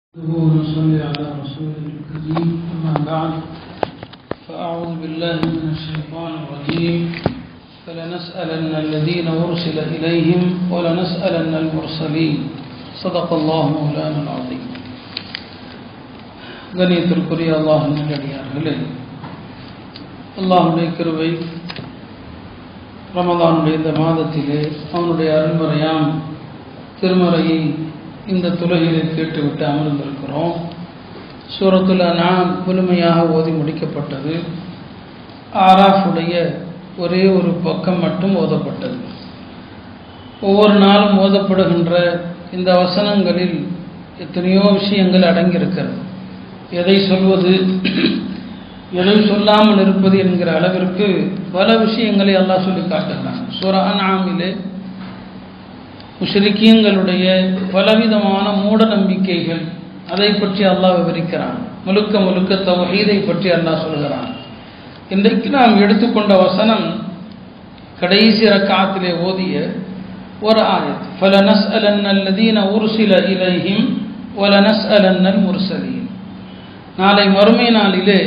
ونصلي على رسوله الكريم أما بعد فأعوذ بالله من الشيطان الرجيم فلنسألن الذين أرسل إليهم ولنسألن المرسلين صدق الله مولانا العظيم கணியத்திற்குரிய அல்லாஹ் நல்லடியார்களே அல்லாஹுடைய கிருவை ரமதானுடைய இந்த மாதத்திலே அவனுடைய அருள்முறையாம் திருமறையை இந்த துலகிலே கேட்டுவிட்டு அமர்ந்திருக்கிறோம் சூரத்துல நான் முழுமையாக ஓதி முடிக்கப்பட்டது ஆராஃபுடைய ஒரே ஒரு பக்கம் மட்டும் ஓதப்பட்டது ஒவ்வொரு நாளும் ஓதப்படுகின்ற இந்த வசனங்களில் எத்தனையோ விஷயங்கள் அடங்கியிருக்கிறது எதை சொல்வது எதை சொல்லாமல் இருப்பது என்கிற அளவிற்கு பல விஷயங்களை அல்லாஹ் சொல்லி காட்டுகிறான் சுரான் ஆமிலே முஷ்ரிக்கீங்களுடைய பலவிதமான மூட நம்பிக்கைகள் அதை பற்றி அல்லாஹ் விவரிக்கிறான் முழுக்க முழுக்க தவஹீதை பற்றி அல்லாஹ் சொல்கிறான் இன்றைக்கு நாம் எடுத்துக்கொண்ட வசனம் கடைசி ரக்காத்திலே ஓதிய ஒரு ஆயத் ஃபலனஸ் அலன்னல்லதீன உருசில இலைஹிம் வலனஸ் அலன்னல் முர்சலீன் நாளை மறுமை நாளிலே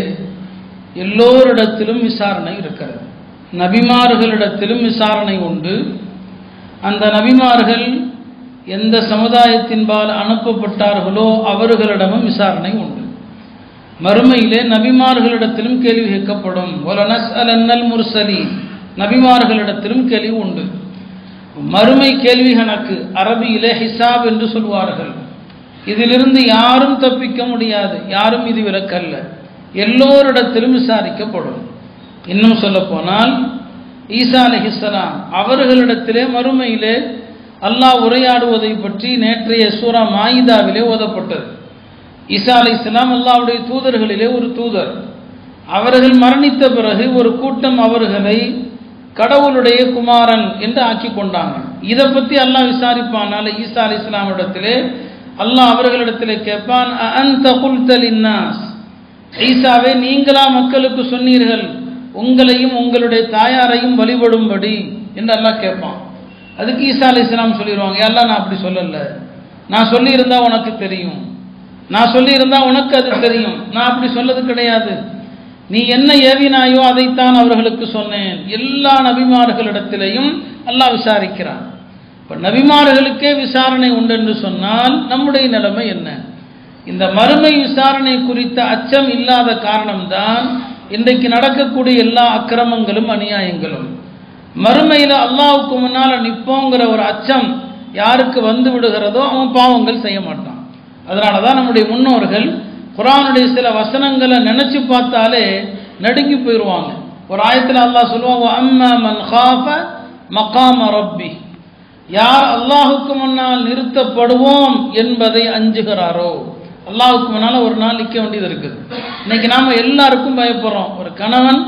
எல்லோரிடத்திலும் விசாரணை இருக்கிறது நபிமார்களிடத்திலும் விசாரணை உண்டு அந்த நபிமார்கள் எந்த சமுதாயத்தின்பால் அனுப்பப்பட்டார்களோ அவர்களிடமும் விசாரணை உண்டு மறுமையிலே நபிமார்களிடத்திலும் கேள்வி கேட்கப்படும் ஒலனஸ் அலன்னல் முர்சலி நபிமார்களிடத்திலும் கேள்வி உண்டு மறுமை கேள்வி கணக்கு அரபியிலே ஹிசாப் என்று சொல்வார்கள் இதிலிருந்து யாரும் தப்பிக்க முடியாது யாரும் இது விலக்கல்ல எல்லோரிடத்திலும் விசாரிக்கப்படும் இன்னும் சொல்ல போனால் ஈசா அலிஹிஸ்லாம் அவர்களிடத்திலே மறுமையிலே அல்லாஹ் உரையாடுவதை பற்றி நேற்றைய சூரா மாயிதாவிலே ஓதப்பட்டது ஈசா அலி இஸ்லாம் அல்லாவுடைய தூதர்களிலே ஒரு தூதர் அவர்கள் மரணித்த பிறகு ஒரு கூட்டம் அவர்களை கடவுளுடைய குமாரன் என்று ஆக்கி கொண்டாங்க இதை பற்றி அல்லாஹ் விசாரிப்பானால ஈசா அலி இஸ்லாமிடத்திலே அல்லாஹ் அவர்களிடத்திலே கேட்பான் அந்த குல்தலின்னாஸ் ஈசாவே நீங்களா மக்களுக்கு சொன்னீர்கள் உங்களையும் உங்களுடைய தாயாரையும் வழிபடும்படி என்று எல்லாம் கேட்பான் அதுக்கு ஈசா அலி இஸ்லாம் சொல்லிடுவாங்க எல்லாம் நான் அப்படி சொல்லலை நான் சொல்லியிருந்தா உனக்கு தெரியும் நான் சொல்லியிருந்தா உனக்கு அது தெரியும் நான் அப்படி சொல்லது கிடையாது நீ என்ன ஏவினாயோ அதைத்தான் அவர்களுக்கு சொன்னேன் எல்லா நபிமார்களிடத்திலையும் அல்லாஹ் விசாரிக்கிறான் இப்போ நபிமார்களுக்கே விசாரணை உண்டு என்று சொன்னால் நம்முடைய நிலைமை என்ன இந்த மறுமை விசாரணை குறித்த அச்சம் இல்லாத காரணம்தான் இன்றைக்கு நடக்கக்கூடிய எல்லா அக்கிரமங்களும் அநியாயங்களும் மறுமையில் அல்லாவுக்கு முன்னால் நிற்போங்கிற ஒரு அச்சம் யாருக்கு வந்து விடுகிறதோ அவன் பாவங்கள் செய்ய மாட்டான் அதனால தான் நம்முடைய முன்னோர்கள் குரானுடைய சில வசனங்களை நினைச்சு பார்த்தாலே நடுங்கி போயிடுவாங்க ஒரு ஆயத்தில் அல்லாஹ் சொல்லுவாங்க அம்மா மன் ஹாஃப மகாம ரப்பி யார் அல்லாஹுக்கு முன்னால் நிறுத்தப்படுவோம் என்பதை அஞ்சுகிறாரோ அல்லாவுக்கு முன்னால் ஒரு நாள் நிற்க வேண்டியது இருக்குது இன்னைக்கு நாம் எல்லாருக்கும் பயப்படுறோம் ஒரு கணவன்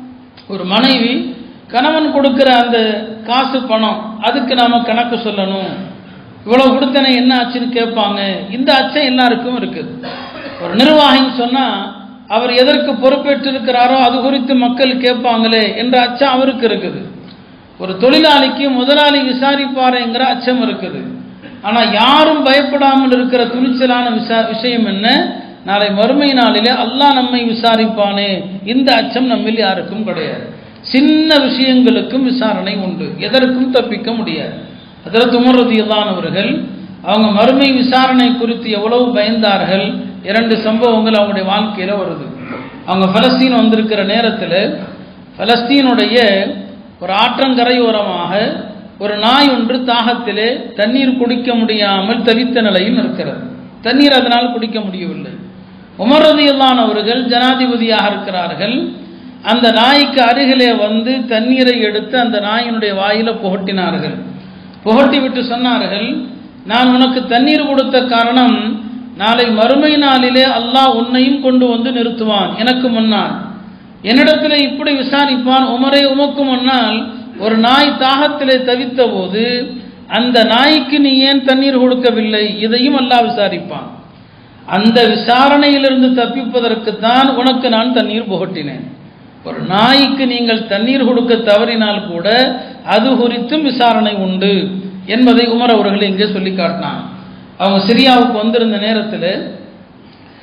ஒரு மனைவி கணவன் கொடுக்குற அந்த காசு பணம் அதுக்கு நாம் கணக்கு சொல்லணும் இவ்வளோ கொடுத்தனே என்ன ஆச்சுன்னு கேட்பாங்க இந்த அச்சம் எல்லாருக்கும் இருக்குது ஒரு நிர்வாகின்னு சொன்னால் அவர் எதற்கு பொறுப்பேற்று இருக்கிறாரோ அது குறித்து மக்கள் கேட்பாங்களே என்ற அச்சம் அவருக்கு இருக்குது ஒரு தொழிலாளிக்கு முதலாளி விசாரிப்பாருங்கிற அச்சம் இருக்குது ஆனால் யாரும் பயப்படாமல் இருக்கிற துணிச்சலான விசா விஷயம் என்ன நாளை மறுமை நாளிலே அல்லாஹ் நம்மை விசாரிப்பானே இந்த அச்சம் நம்மில் யாருக்கும் கிடையாது சின்ன விஷயங்களுக்கும் விசாரணை உண்டு எதற்கும் தப்பிக்க முடியாது அதற்கு உமரதியதானவர்கள் அவங்க மறுமை விசாரணை குறித்து எவ்வளவு பயந்தார்கள் இரண்டு சம்பவங்கள் அவங்களுடைய வாழ்க்கையில் வருது அவங்க பலஸ்தீன் வந்திருக்கிற நேரத்தில் பலஸ்தீனுடைய ஒரு ஆற்றங்கரையோரமாக ஒரு நாய் ஒன்று தாகத்திலே தண்ணீர் குடிக்க முடியாமல் தவித்த நிலையில் இருக்கிறது தண்ணீர் அதனால் குடிக்க முடியவில்லை உமரதியில்லானவர்கள் ஜனாதிபதியாக இருக்கிறார்கள் அந்த நாய்க்கு அருகிலே வந்து தண்ணீரை எடுத்து அந்த நாயினுடைய வாயில புகட்டினார்கள் புகட்டி விட்டு சொன்னார்கள் நான் உனக்கு தண்ணீர் கொடுத்த காரணம் நாளை மறுமை நாளிலே அல்லாஹ் உன்னையும் கொண்டு வந்து நிறுத்துவான் எனக்கு முன்னால் என்னிடத்தில் இப்படி விசாரிப்பான் உமரே உமக்கு முன்னால் ஒரு நாய் தாகத்திலே தவித்த போது அந்த நாய்க்கு நீ ஏன் தண்ணீர் கொடுக்கவில்லை இதையும் அல்லாஹ் விசாரிப்பான் அந்த விசாரணையிலிருந்து தப்பிப்பதற்குத்தான் உனக்கு நான் தண்ணீர் புகட்டினேன் ஒரு நாய்க்கு நீங்கள் தண்ணீர் கொடுக்க தவறினால் கூட அது குறித்தும் விசாரணை உண்டு என்பதை உமர் அவர்கள் இங்கே சொல்லி காட்டினான் அவங்க சிரியாவுக்கு வந்திருந்த நேரத்தில்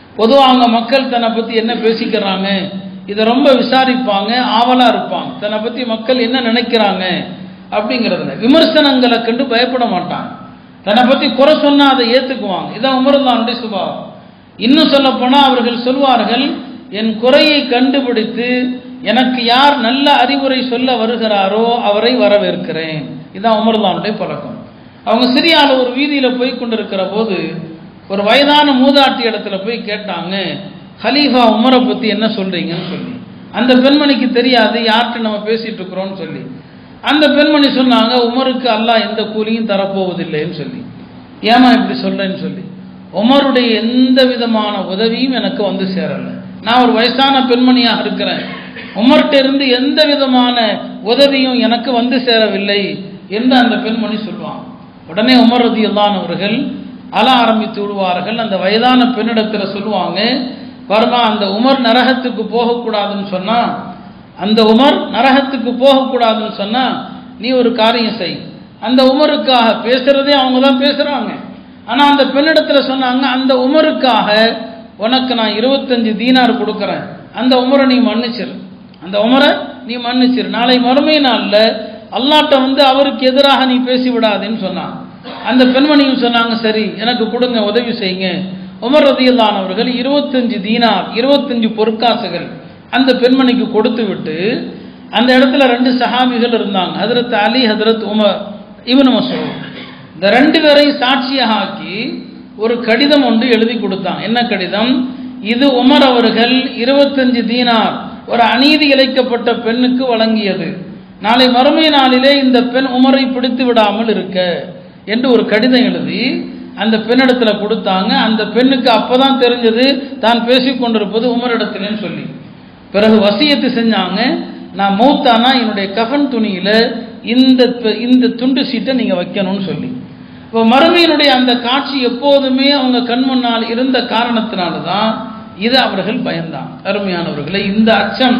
பொதுவாக அங்கே மக்கள் தன்னை பற்றி என்ன பேசிக்கிறாங்க இதை ரொம்ப விசாரிப்பாங்க ஆவலாக இருப்பாங்க தன்னை பற்றி மக்கள் என்ன நினைக்கிறாங்க அப்படிங்கிறதுல விமர்சனங்களை கண்டு பயப்பட மாட்டாங்க தன்னை பற்றி குறை சொன்னால் அதை ஏற்றுக்குவாங்க இதான் உமர்தானுடைய சுபாவம் இன்னும் சொல்ல போனால் அவர்கள் சொல்வார்கள் என் குறையை கண்டுபிடித்து எனக்கு யார் நல்ல அறிவுரை சொல்ல வருகிறாரோ அவரை வரவேற்கிறேன் இதான் உமர்தானுடைய பழக்கம் அவங்க சிரியால ஒரு வீதியில் போய் கொண்டிருக்கிற போது ஒரு வயதான மூதாட்டி இடத்துல போய் கேட்டாங்க ஹலீஃபா உமரை பற்றி என்ன சொல்றீங்கன்னு சொல்லி அந்த பெண்மணிக்கு தெரியாது யார்கிட்ட நம்ம பேசிட்டு இருக்கிறோம்னு சொல்லி அந்த பெண்மணி சொன்னாங்க உமருக்கு அல்லாஹ் எந்த கூலியும் தரப்போவதில்லைன்னு சொல்லி ஏமா இப்படி சொல்றேன்னு சொல்லி உமருடைய எந்த விதமான உதவியும் எனக்கு வந்து சேரலை நான் ஒரு வயசான பெண்மணியாக இருக்கிறேன் உமர்கிட்ட இருந்து எந்த விதமான உதவியும் எனக்கு வந்து சேரவில்லை என்று அந்த பெண்மணி சொல்லுவாங்க உடனே உமர் ரதி அவர்கள் அழ ஆரம்பித்து விடுவார்கள் அந்த வயதான பெண்ணிடத்தில் சொல்லுவாங்க வர்மா அந்த உமர் நரகத்துக்கு போகக்கூடாதுன்னு சொன்னா அந்த உமர் நரகத்துக்கு போகக்கூடாதுன்னு சொன்னா நீ ஒரு காரியம் செய் அந்த உமருக்காக பேசுறதே அவங்க தான் பேசுறாங்க ஆனா அந்த பெண்ணிடத்துல சொன்னாங்க அந்த உமருக்காக உனக்கு நான் இருபத்தஞ்சு தீனார் கொடுக்குறேன் அந்த உமரை நீ மன்னிச்சிரு அந்த உமரை நீ மன்னிச்சிரு நாளை மறுமை நாள்ல அல்லாட்ட வந்து அவருக்கு எதிராக நீ பேசி விடாதேன்னு சொன்னான் அந்த பெண்மணியும் சொன்னாங்க சரி எனக்கு கொடுங்க உதவி செய்யுங்க உமர் ரதியல்லானவர்கள் இருபத்தஞ்சு தீனார் இருபத்தஞ்சு பொற்காசுகள் அந்த பெண்மணிக்கு கொடுத்து விட்டு அந்த இடத்துல ரெண்டு சஹாபிகள் இருந்தாங்க ஹதரத் அலி ஹதரத் உமர் இவனு மசூத் இந்த ரெண்டு பேரையும் சாட்சியாக ஆக்கி ஒரு கடிதம் ஒன்று எழுதி கொடுத்தான் என்ன கடிதம் இது உமர் அவர்கள் இருபத்தஞ்சு தீனார் ஒரு அநீதி இழைக்கப்பட்ட பெண்ணுக்கு வழங்கியது நாளை மறுமை நாளிலே இந்த பெண் உமரை பிடித்து விடாமல் இருக்க என்று ஒரு கடிதம் எழுதி அந்த பெண்ணிடத்துல கொடுத்தாங்க அந்த பெண்ணுக்கு அப்பதான் தெரிஞ்சது தான் பேசிக் கொண்டிருப்பது உமரிடத்திலன்னு சொல்லி பிறகு வசியத்து செஞ்சாங்க நான் மௌத்தானா என்னுடைய கஃன் துணியில இந்த இந்த துண்டு சீட்டை நீங்க வைக்கணும்னு சொல்லி இப்போ மறுமையினுடைய அந்த காட்சி எப்போதுமே அவங்க கண் முன்னால் இருந்த காரணத்தினால தான் இதை அவர்கள் பயந்தான் அருமையானவர்களை இந்த அச்சம்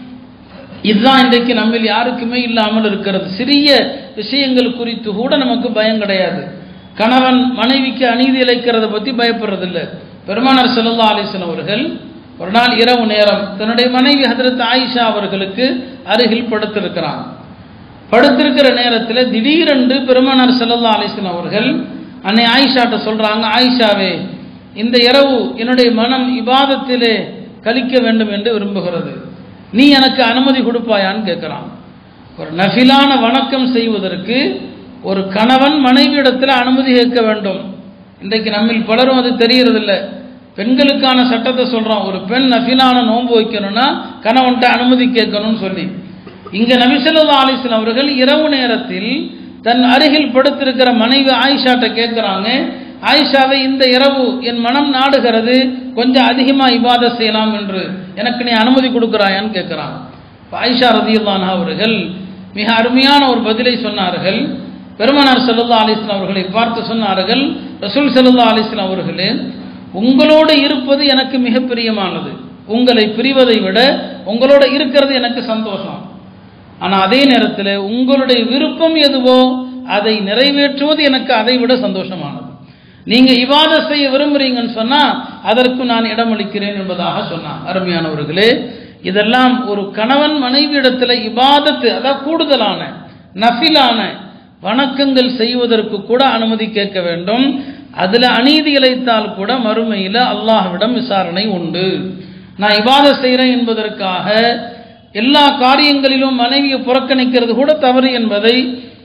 இதுதான் இன்றைக்கு நம்மில் யாருக்குமே இல்லாமல் இருக்கிறது சிறிய விஷயங்கள் குறித்து கூட நமக்கு பயம் கிடையாது கணவன் மனைவிக்கு அநீதி இழைக்கிறத பற்றி பயப்படுறதில்ல பெருமானார் செல்லல்லா அலிஸ்லாம் அவர்கள் ஒரு நாள் இரவு நேரம் தன்னுடைய மனைவி ஹதரத் ஆயிஷா அவர்களுக்கு அருகில் படுத்திருக்கிறான் படுத்திருக்கிற நேரத்தில் திடீரென்று பெருமானார் செல்லல்லா அலிஸ்லாம் அவர்கள் அன்னை ஆயிஷாட்ட சொல்றாங்க ஆயிஷாவே இந்த இரவு என்னுடைய மனம் இபாதத்திலே கழிக்க வேண்டும் என்று விரும்புகிறது நீ எனக்கு அனுமதி கொடுப்பாயான்னு கேட்குறான் ஒரு நஃபிலான வணக்கம் செய்வதற்கு ஒரு கணவன் மனைவியிடத்தில் அனுமதி கேட்க வேண்டும் இன்றைக்கு நம்மில் பலரும் அது தெரியறதில்ல பெண்களுக்கான சட்டத்தை சொல்றோம் ஒரு பெண் நஃபிலான நோன்பு வைக்கணும்னா கணவன்கிட்ட அனுமதி கேட்கணும்னு சொல்லி இங்க நபிசல்லா அலிஸ்லாம் அவர்கள் இரவு நேரத்தில் தன் அருகில் படுத்திருக்கிற மனைவி ஆயிஷாட்ட கேட்குறாங்க ஆயிஷாவை இந்த இரவு என் மனம் நாடுகிறது கொஞ்சம் அதிகமாக இபாத செய்யலாம் என்று எனக்கு நீ அனுமதி கொடுக்குறாயான்னு கேட்குறான் ஆயிஷா ரதியுல்லானா அவர்கள் மிக அருமையான ஒரு பதிலை சொன்னார்கள் பெருமனார் செல்லல்லா அலிஸ்லாம் அவர்களை பார்த்து சொன்னார்கள் ரசூல் செல்லல்லா அலிஸ்லாம் அவர்களே உங்களோடு இருப்பது எனக்கு மிக பிரியமானது உங்களை பிரிவதை விட உங்களோட இருக்கிறது எனக்கு சந்தோஷம் ஆனால் அதே நேரத்தில் உங்களுடைய விருப்பம் எதுவோ அதை நிறைவேற்றுவது எனக்கு அதை விட சந்தோஷமானது நீங்க இவாத செய்ய விரும்புறீங்கன்னு சொன்னா அதற்கு நான் இடமளிக்கிறேன் என்பதாக சொன்னான் அருமையானவர்களே இதெல்லாம் ஒரு கணவன் மனைவி இடத்துல இபாதத்து அதாவது கூடுதலான நஃபிலான வணக்கங்கள் செய்வதற்கு கூட அனுமதி கேட்க வேண்டும் அதுல அநீதி இழைத்தால் கூட மறுமையில அல்லாஹ்விடம் விசாரணை உண்டு நான் இபாத செய்கிறேன் என்பதற்காக எல்லா காரியங்களிலும் மனைவியை புறக்கணிக்கிறது கூட தவறு என்பதை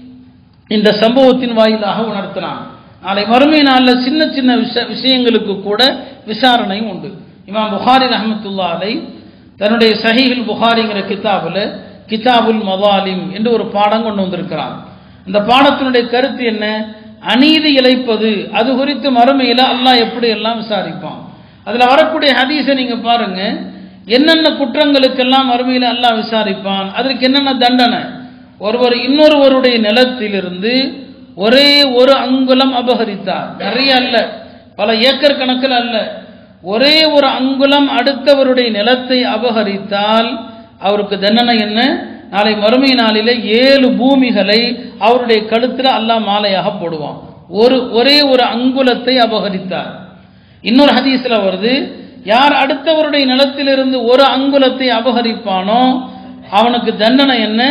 இந்த சம்பவத்தின் வாயிலாக உணர்த்தினான் நாளை மறுமை நாளில் சின்ன சின்ன விஷ விஷயங்களுக்கு கூட விசாரணை உண்டு இமாம் புகாரி ரஹமத்துல்லா அலை தன்னுடைய சஹீஹுல் புகாரிங்கிற கிதாபில் கிதாபுல் மவாலிம் என்று ஒரு பாடம் கொண்டு வந்திருக்கிறான் இந்த பாடத்தினுடைய கருத்து என்ன அநீதி இழைப்பது அது குறித்து மறுமையில் அல்லாஹ் எப்படி எல்லாம் விசாரிப்பான் அதில் வரக்கூடிய ஹதீஸை நீங்கள் பாருங்க என்னென்ன குற்றங்களுக்கெல்லாம் மறுமையில் அல்லாஹ் விசாரிப்பான் அதற்கு என்னென்ன தண்டனை ஒருவர் இன்னொருவருடைய நிலத்திலிருந்து ஒரே ஒரு அங்குலம் அபகரித்தார் நிறைய அல்ல பல ஏக்கர் கணக்கில் அல்ல ஒரே ஒரு அங்குலம் அடுத்தவருடைய நிலத்தை அபகரித்தால் அவருக்கு தண்டனை என்ன நாளை மறுமை நாளிலே ஏழு பூமிகளை அவருடைய கழுத்தில் அல்லாஹ் மாலையாக போடுவான் ஒரு ஒரே ஒரு அங்குலத்தை அபகரித்தார் இன்னொரு ஹதீஸில் வருது யார் அடுத்தவருடைய நிலத்திலிருந்து ஒரு அங்குலத்தை அபகரிப்பானோ அவனுக்கு தண்டனை என்ன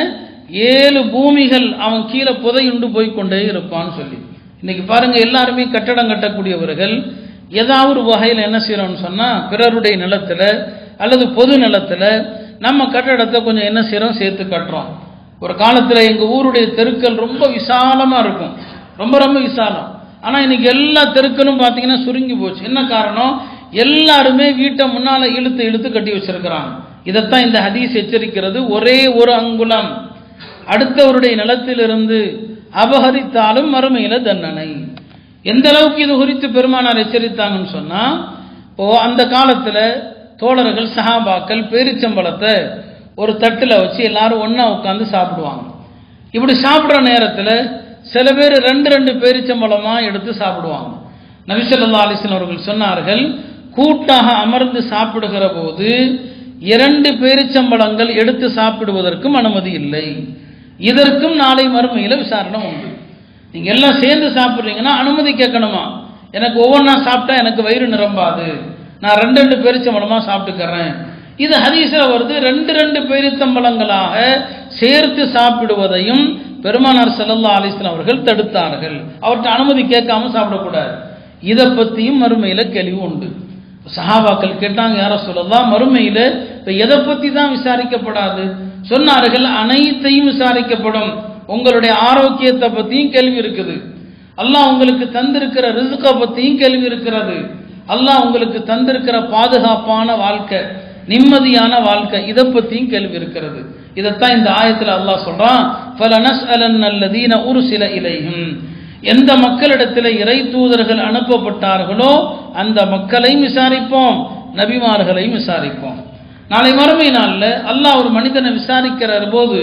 ஏழு பூமிகள் அவன் கீழே புதையுண்டு போய் கொண்டே இருப்பான்னு சொல்லி இன்னைக்கு பாருங்க எல்லாருமே கட்டடம் கட்டக்கூடியவர்கள் ஏதாவது ஒரு வகையில் என்ன செய்யறோம்னு சொன்னா பிறருடைய நிலத்துல அல்லது பொது நிலத்துல நம்ம கட்டடத்தை கொஞ்சம் என்ன செய்யறோம் சேர்த்து கட்டுறோம் ஒரு காலத்துல எங்க ஊருடைய தெருக்கள் ரொம்ப விசாலமா இருக்கும் ரொம்ப ரொம்ப விசாலம் ஆனா இன்னைக்கு எல்லா தெருக்களும் பாத்தீங்கன்னா சுருங்கி போச்சு என்ன காரணம் எல்லாருமே வீட்டை முன்னால இழுத்து இழுத்து கட்டி வச்சிருக்கிறாங்க இதைத்தான் இந்த ஹதீஸ் எச்சரிக்கிறது ஒரே ஒரு அங்குலம் அடுத்தவருடைய நிலத்திலிருந்து அபகரித்தாலும் மறுமையில தண்டனை எந்த அளவுக்கு இது குறித்து பெருமானார் எச்சரித்தாங்கன்னு சொன்னா இப்போ அந்த காலத்துல தோழர்கள் சஹாபாக்கள் பேரிச்சம்பழத்தை ஒரு தட்டுல வச்சு எல்லாரும் ஒண்ணா உட்காந்து சாப்பிடுவாங்க இப்படி சாப்பிடுற நேரத்துல சில பேர் ரெண்டு ரெண்டு பேரிச்சம்பழமா எடுத்து சாப்பிடுவாங்க நபிசல்லா அலிஸ்லாம் அவர்கள் சொன்னார்கள் கூட்டாக அமர்ந்து சாப்பிடுகிற போது இரண்டு பேரிச்சம்பழங்கள் எடுத்து சாப்பிடுவதற்கும் அனுமதி இல்லை இதற்கும் நாளை மறுமையில விசாரணை உண்டு நீங்க எல்லாம் சேர்ந்து சாப்பிடுறீங்கன்னா அனுமதி கேட்கணுமா எனக்கு ஒவ்வொன்றா சாப்பிட்டா எனக்கு வயிறு நிரம்பாது நான் ரெண்டு ரெண்டு பேரிச்சம்பழமா சாப்பிட்டுக்கிறேன் இது ஹதீஸ்ல வருது ரெண்டு ரெண்டு பேரித்தம்பழங்களாக சேர்த்து சாப்பிடுவதையும் பெருமானார் ஸல்லல்லாஹு அலைஹி வஸல்லம் அவர்கள் தடுத்தார்கள் அவர்கிட்ட அனுமதி கேட்காம சாப்பிடக்கூடாது இதை பத்தியும் மறுமையில கேள்வி உண்டு சஹாபாக்கள் கேட்டாங்க யார சொல்லலாம் மறுமையில இப்ப எதை பத்தி தான் விசாரிக்கப்படாது சொன்னார்கள் அனைத்தையும் விசாரிக்கப்படும் உங்களுடைய ஆரோக்கியத்தை பத்தியும் கேள்வி இருக்குது அல்லாஹ் உங்களுக்கு தந்திருக்கிற ரிசுக்கை பத்தியும் கேள்வி இருக்கிறது அல்லாஹ் உங்களுக்கு தந்திருக்கிற பாதுகாப்பான வாழ்க்கை நிம்மதியான வாழ்க்கை இதை பத்தியும் கேள்வி இருக்கிறது இதைத்தான் இந்த ஆயத்துல அல்லாஹ் சொல்றான் فَلَنَسْأَلَنَّ الَّذِينَ أُرْسِلَ إِلَيْهِمْ எந்த மக்களிடத்தில் இறை தூதர்கள் அனுப்பப்பட்டார்களோ அந்த மக்களையும் விசாரிப்போம் நபிமார்களையும் விசாரிப்போம் நாளை மறுமை நாள்ல அல்லாஹ் ஒரு மனிதனை விசாரிக்கிற போது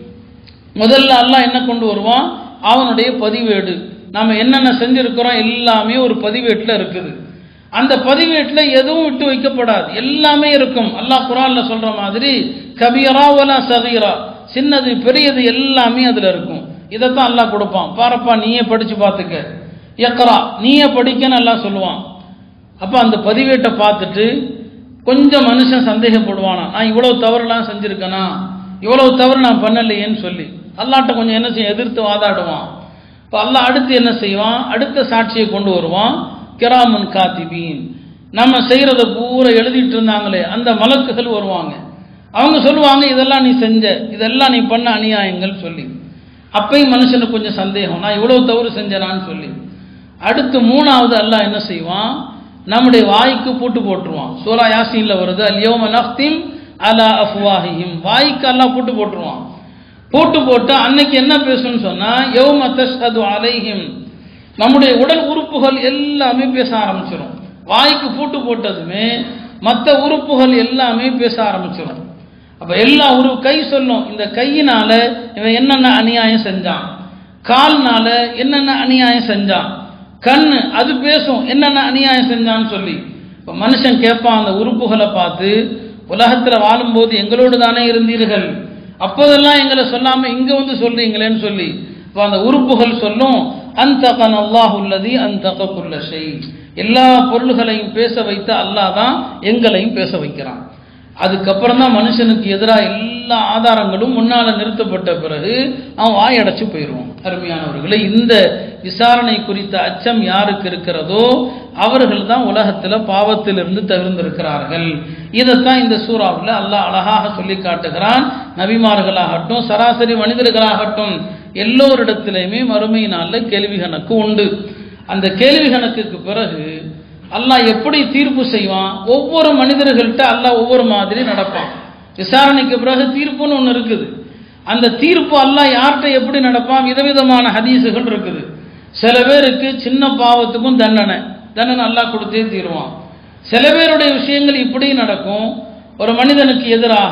முதல்ல அல்லாஹ் என்ன கொண்டு வருவான் அவனுடைய பதிவேடு நாம என்னென்ன செஞ்சிருக்கிறோம் எல்லாமே ஒரு பதிவேட்டில் இருக்குது அந்த பதிவேட்டில் எதுவும் விட்டு வைக்கப்படாது எல்லாமே இருக்கும் அல்லாஹ் குரான்ல சொல்ற மாதிரி கபீரா வலா சகீரா சின்னது பெரியது எல்லாமே அதுல இருக்கும் இதைத்தான் அல்லாஹ் கொடுப்பான் பாரப்பா நீயே படிச்சு பார்த்துக்க எக்கரா நீயே படிக்கன்னு அல்லாஹ் சொல்லுவான் அப்ப அந்த பதிவேட்டை பார்த்துட்டு கொஞ்சம் மனுஷன் சந்தேகப்படுவானா நான் இவ்வளவு தவறுலாம் செஞ்சிருக்கேனா இவ்வளவு தவறு நான் பண்ணலையேன்னு சொல்லி அல்லாட்ட கொஞ்சம் என்ன செய்ய எதிர்த்து வாதாடுவான் இப்போ அல்லாஹ் அடுத்து என்ன செய்வான் அடுத்த சாட்சியை கொண்டு வருவான் கிராமன் காத்திபீன் நம்ம செய்யறத பூரா எழுதிட்டு இருந்தாங்களே அந்த மலக்குகள் வருவாங்க அவங்க சொல்லுவாங்க இதெல்லாம் நீ செஞ்ச இதெல்லாம் நீ பண்ண அநியாயங்கள் சொல்லி அப்பயும் மனுஷனுக்கு கொஞ்சம் சந்தேகம் நான் இவ்வளவு தவறு செஞ்சேனான்னு சொல்லி அடுத்து மூணாவது அல்லாஹ் என்ன செய்வான் நம்முடைய வாய்க்கு பூட்டு போட்டுருவான் சூரா யாசீன்ல வருது அல்யோம நஃப்திம் அலா அஃப்வாஹிஹிம் வாய்க்கு அல்லாஹ் பூட்டு போட்டுருவான் பூட்டு போட்டு அன்னைக்கு என்ன பேசணும்னு சொன்னா யௌம தஷ்ஹது அலைஹிம் நம்முடைய உடல் உறுப்புகள் எல்லாமே பேச ஆரம்பிச்சிடும் வாய்க்கு பூட்டு போட்டதுமே மற்ற உறுப்புகள் எல்லாமே பேச ஆரம்பிச்சிடும் அப்ப எல்லா உரு கை சொல்லும் இந்த கையினால இவன் என்னென்ன அநியாயம் செஞ்சான் கால்னால என்னென்ன அநியாயம் செஞ்சான் கண்ணு அது பேசும் என்னென்ன அநியாயம் செஞ்சான்னு சொல்லி இப்ப மனுஷன் கேட்பான் அந்த உறுப்புகளை பார்த்து உலகத்துல வாழும்போது எங்களோடு தானே இருந்தீர்கள் அப்போதெல்லாம் எங்களை சொல்லாம இங்க வந்து சொல்றீங்களேன்னு சொல்லி இப்ப அந்த உறுப்புகள் சொல்லும் அந்தகன் அல்லாஹுல்லதி அந்தக குல்ல ஷை எல்லா பொருள்களையும் பேச வைத்த அல்லாஹ் தான் எங்களையும் பேச வைக்கிறான் அதுக்கப்புறம் தான் மனுஷனுக்கு எதிராக எல்லா ஆதாரங்களும் முன்னால நிறுத்தப்பட்ட பிறகு அவன் வாயடைச்சு போயிடுவான் அருமையானவர்களே இந்த விசாரணை குறித்த அச்சம் யாருக்கு இருக்கிறதோ அவர்கள் தான் உலகத்தில் பாவத்திலிருந்து தவிர்ந்திருக்கிறார்கள் இதைத்தான் இந்த சூறாவில் அல்லாஹ் அழகாக சொல்லி காட்டுகிறான் நபிமார்களாகட்டும் சராசரி மனிதர்களாகட்டும் எல்லோரிடத்திலையுமே மறுமை நாளில் கேள்வி கணக்கு உண்டு அந்த கேள்வி கணக்குக்கு பிறகு அல்லாஹ் எப்படி தீர்ப்பு செய்வான் ஒவ்வொரு மனிதர்கள்ட்ட அல்லாஹ் ஒவ்வொரு மாதிரி நடப்பான் விசாரணைக்கு பிறகு தீர்ப்புன்னு ஒன்று இருக்குது அந்த தீர்ப்பு அல்லாஹ் யார்கிட்ட எப்படி நடப்பான் விதவிதமான ஹதீஸுகள் இருக்குது சில பேருக்கு சின்ன பாவத்துக்கும் தண்டனை தண்டனை அல்லாஹ் கொடுத்தே தீருவான் சில பேருடைய விஷயங்கள் இப்படி நடக்கும் ஒரு மனிதனுக்கு எதிராக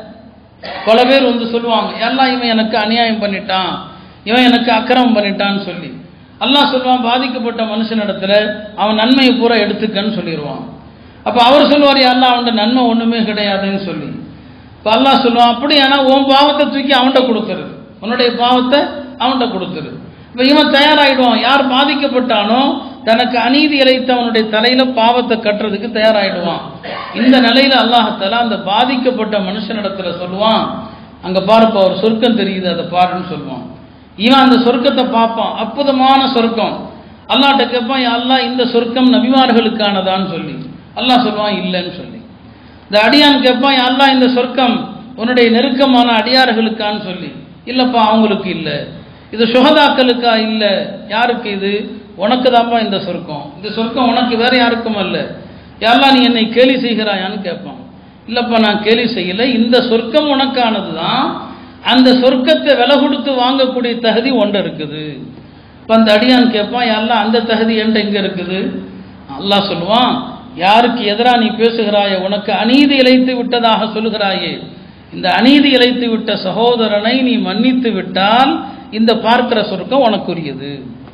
பல பேர் வந்து சொல்லுவாங்க எல்லாம் இவன் எனக்கு அநியாயம் பண்ணிட்டான் இவன் எனக்கு அக்கிரமம் பண்ணிட்டான்னு சொல்லி அல்லாஹ் சொல்லுவான் பாதிக்கப்பட்ட மனுஷனிடத்துல அவன் நன்மையை பூரா எடுத்துக்கன்னு சொல்லிடுவான் அப்ப அவர் சொல்லுவார் யாரெல்லாம் அவன்கிட்ட நன்மை ஒண்ணுமே கிடையாதுன்னு சொல்லி இப்ப அல்லாஹ் சொல்லுவான் அப்படியானா உன் பாவத்தை தூக்கி அவன்கிட்ட கொடுத்துரு உன்னுடைய பாவத்தை அவன்கிட்ட கொடுத்துரு இப்ப இவன் தயாராயிடுவான் யார் பாதிக்கப்பட்டானோ தனக்கு அநீதி இழைத்தவனுடைய தலையில பாவத்தை கட்டுறதுக்கு தயாராயிடுவான் இந்த நிலையில அல்லாஹத்தாலா அந்த பாதிக்கப்பட்ட மனுஷனிடத்துல சொல்லுவான் அங்க பாருப்பா ஒரு சொர்க்கம் தெரியுது அதை பாருன்னு சொல்லுவான் இவன் அந்த சொர்க்கத்தை பார்ப்பான் அற்புதமான சொர்க்கம் அல்லாட்ட கேட்பான் "யா அல்லாஹ் இந்த சொர்க்கம் நபிமார்களுக்கானதான்னு சொல்லி அல்லாஹ் சொல்லுவான் இல்லைன்னு சொல்லி இந்த அடியான் கேட்பான் "யா அல்லாஹ் இந்த சொர்க்கம் உன்னுடைய நெருக்கமான அடியார்களுக்கான்னு சொல்லி இல்லப்பா அவங்களுக்கு இல்லை இது சுகதாக்களுக்கா இல்லை யாருக்கு இது உனக்கு தான்ப்பா இந்த சொர்க்கம் இந்த சொர்க்கம் உனக்கு வேற யாருக்கும் அல்ல யாரெல்லாம் நீ என்னை கேலி செய்கிறாயான்னு கேட்பான் இல்லப்பா நான் கேலி செய்யல இந்த சொர்க்கம் உனக்கானது தான் அந்த சொர்க்கத்தை விலை கொடுத்து வாங்கக்கூடிய தகுதி ஒன்று இருக்குது இப்போ அந்த அடியான் கேட்பான் யாரெல்லாம் அந்த தகுதி என்கிட்ட எங்கே இருக்குது அல்லாஹ் சொல்லுவான் யாருக்கு எதிராக நீ பேசுகிறாயே உனக்கு அநீதி இழைத்து விட்டதாக சொல்லுகிறாயே இந்த அநீதி இழைத்து விட்ட சகோதரனை நீ மன்னித்து விட்டால் இந்த பார்க்கிற சொர்க்கம் உனக்குரியது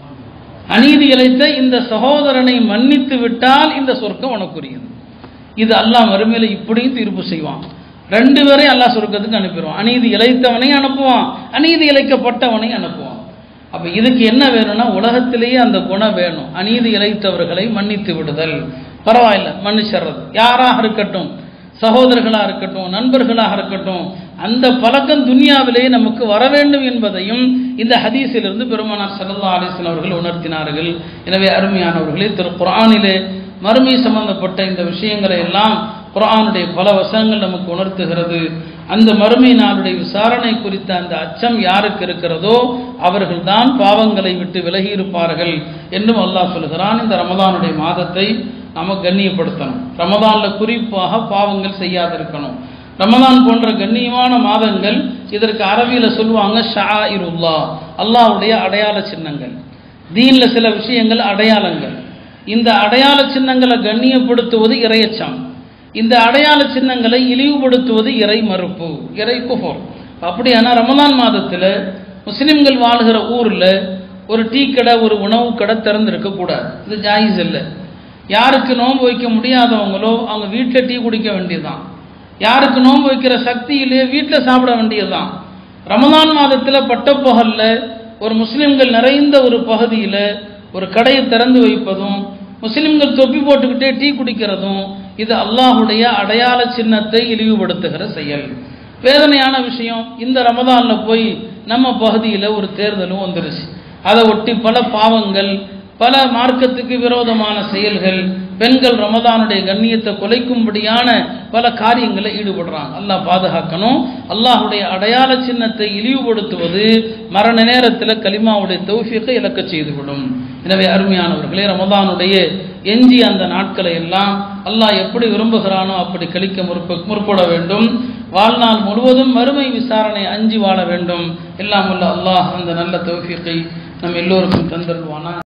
அநீதி இழைத்த இந்த சகோதரனை மன்னித்து விட்டால் இந்த சொர்க்கம் உனக்குரியது இது அல்லாஹ் மறுமையில இப்படியும் தீர்ப்பு செய்வான் ரெண்டு பேரையும் அல்லாஹ் சொர்க்கத்துக்கு அனுப்பிடுவான் அநீதி இழைத்தவனை அனுப்புவான் அநீதி இழைக்கப்பட்டவனை அனுப்புவான் அப்ப இதுக்கு என்ன வேணும்னா உலகத்திலேயே அந்த குணம் வேணும் அநீதி இழைத்தவர்களை மன்னித்து விடுதல் பரவாயில்ல மன்னிச்சிடுறது யாராக இருக்கட்டும் சகோதரர்களாக இருக்கட்டும் நண்பர்களாக இருக்கட்டும் அந்த பழக்கம் துனியாவிலேயே நமக்கு வர வேண்டும் என்பதையும் இந்த ஹதீஸிலிருந்து பெருமானார் ஸல்லல்லாஹு அலைஹி வஸல்லம் அவர்கள் உணர்த்தினார்கள் எனவே அருமையானவர்களே திரு குர்ஆனிலே மறுமை சம்பந்தப்பட்ட இந்த விஷயங்களை எல்லாம் குர்ஆனுடைய பல வசனங்கள் நமக்கு உணர்த்துகிறது அந்த மறுமை நாளுடைய விசாரணை குறித்த அந்த அச்சம் யாருக்கு இருக்கிறதோ அவர்கள்தான் பாவங்களை விட்டு விலகி இருப்பார்கள் என்றும் அல்லாஹ் சொல்கிறான் இந்த ரமதானுடைய மாதத்தை நம்ம கண்ணியப்படுத்தணும் ரமதான்ல குறிப்பாக பாவங்கள் செய்யாதிருக்கணும் ரமதான் போன்ற கண்ணியமான மாதங்கள் இதற்கு அரபியில சொல்லுவாங்க ஷாஇருல்லா அல்லாஹ்வுடைய அடையாள சின்னங்கள் தீன்ல சில விஷயங்கள் அடையாளங்கள் இந்த அடையாள சின்னங்களை கண்ணியப்படுத்துவது இறையச்சம் இந்த அடையாள சின்னங்களை இழிவுபடுத்துவது இறை மறுப்பு இறை குஃபர் அப்படியானா ரமதான் மாதத்துல முஸ்லிம்கள் வாழ்கிற ஊர்ல ஒரு டீ கடை ஒரு உணவு கடை திறந்திருக்க கூடாது இது ஜாயிஸ் இல்லை யாருக்கு நோன்பு வைக்க முடியாதவங்களோ அவங்க வீட்டில் டீ குடிக்க வேண்டியதுதான் யாருக்கு நோன்பு வைக்கிற சக்தி இல்லையோ வீட்டில் சாப்பிட வேண்டியதுதான் ரமதான் மாதத்தில் பட்டப்பகல்ல ஒரு முஸ்லிம்கள் நிறைந்த ஒரு பகுதியில் ஒரு கடையை திறந்து வைப்பதும் முஸ்லிம்கள் தொப்பி போட்டுக்கிட்டே டீ குடிக்கிறதும் இது அல்லாஹுடைய அடையாள சின்னத்தை இழிவுபடுத்துகிற செயல் வேதனையான விஷயம் இந்த ரமதான்ல போய் நம்ம பகுதியில் ஒரு தேர்தலும் வந்துருச்சு அதை ஒட்டி பல பாவங்கள் பல மார்க்கத்துக்கு விரோதமான செயல்கள் பெண்கள் ரமதானுடைய கண்ணியத்தை குலைக்கும்படியான பல காரியங்களை ஈடுபடுறாங்க அல்லாஹ் பாதுகாக்கணும் அல்லாஹுடைய அடையாள சின்னத்தை இழிவுபடுத்துவது மரண நேரத்தில் கலிமாவுடைய தௌஃபீக்கை இழக்க செய்துவிடும் எனவே அருமையானவர்களே ரமதானுடைய எஞ்சி அந்த நாட்களை எல்லாம் அல்லாஹ் எப்படி விரும்புகிறானோ அப்படி கழிக்க முற்ப முற்பட வேண்டும் வாழ்நாள் முழுவதும் மறுமை விசாரணை அஞ்சி வாழ வேண்டும் எல்லாம் உள்ள அல்லாஹ் அந்த நல்ல தௌஃபீக்கை நம் எல்லோருக்கும் தந்தருவானா